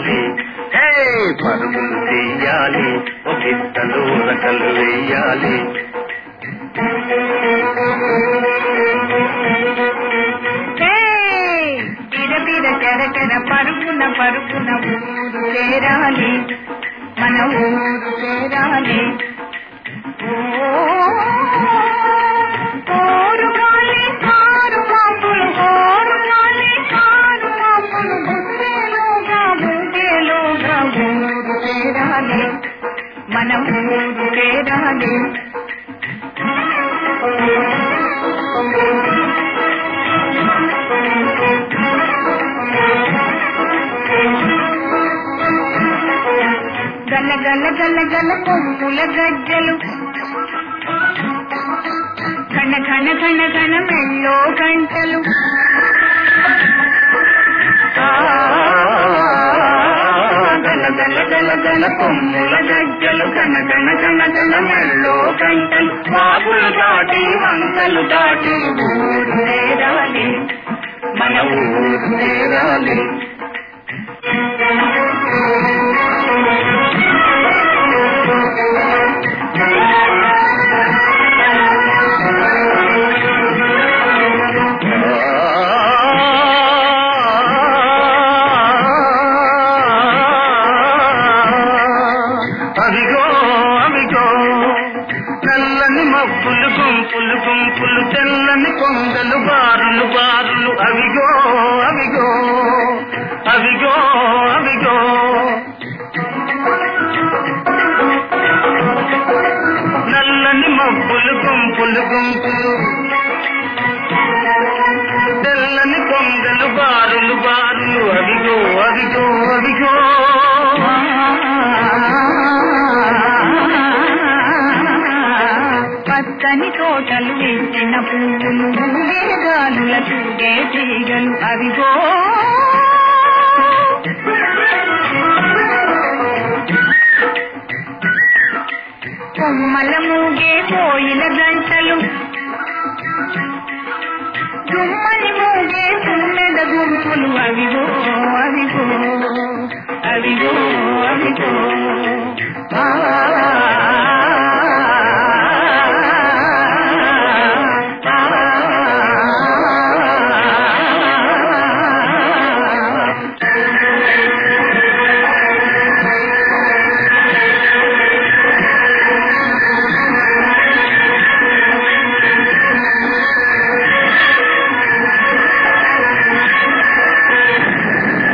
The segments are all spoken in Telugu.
చెయ్యాలి హే పరుగులు చెయ్యాలి ఒకిద్దలు రకలు వేయాలి హే! బిర బిర చెరచెర పరుగున పరుగున ఊరు చేరాలి మన ఊరు చేరాలి ఓ, ఓరు గాలి కారు మాపులు ఓరు గాలి కారు మాపులు గుండెలోగా గుండెలోగా ఊరు చేరాలి మన ఊరు చేరాలి గల గల గల గల కొమ్ముల గజ్జలు కణ కణ కణ కణ మెల్లో గంటలు ఆ, గల గల గల గల కొమ్ముల గజ్జలు కణ కణ కణ కణ మెల్లో గంటలు బాబులు దాటి వంకలు దాటి ఊరు చేరాలి మన ఊరు చేరాలి అవిగో అవిగో నల్లని మబ్బులు గుంపులు గుంపులు తెల్లని కొంగలు బారులు బారులు అవిగో అవిగో అవిగో అవిగో నల్లని మబ్బులు గుంపులు గుంపులు తెల్లని కొంగలు బారులు బారులు అవిగో అవిగో అవిగో పచ్చని తోటలు వేసిన పువ్వులు వేగాలుల చూడే తీగలు అవిగో కొమ్మల మూగే కోయిల గంటలు దుమ్మని మూగే తుమ్మెద గుంపులు అవిగో అవిగో అవిగో అవిగో ఆ,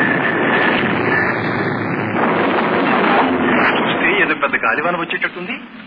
చూస్తే ఏదో పెద్ద గాలివాన వచ్చేటట్టుంది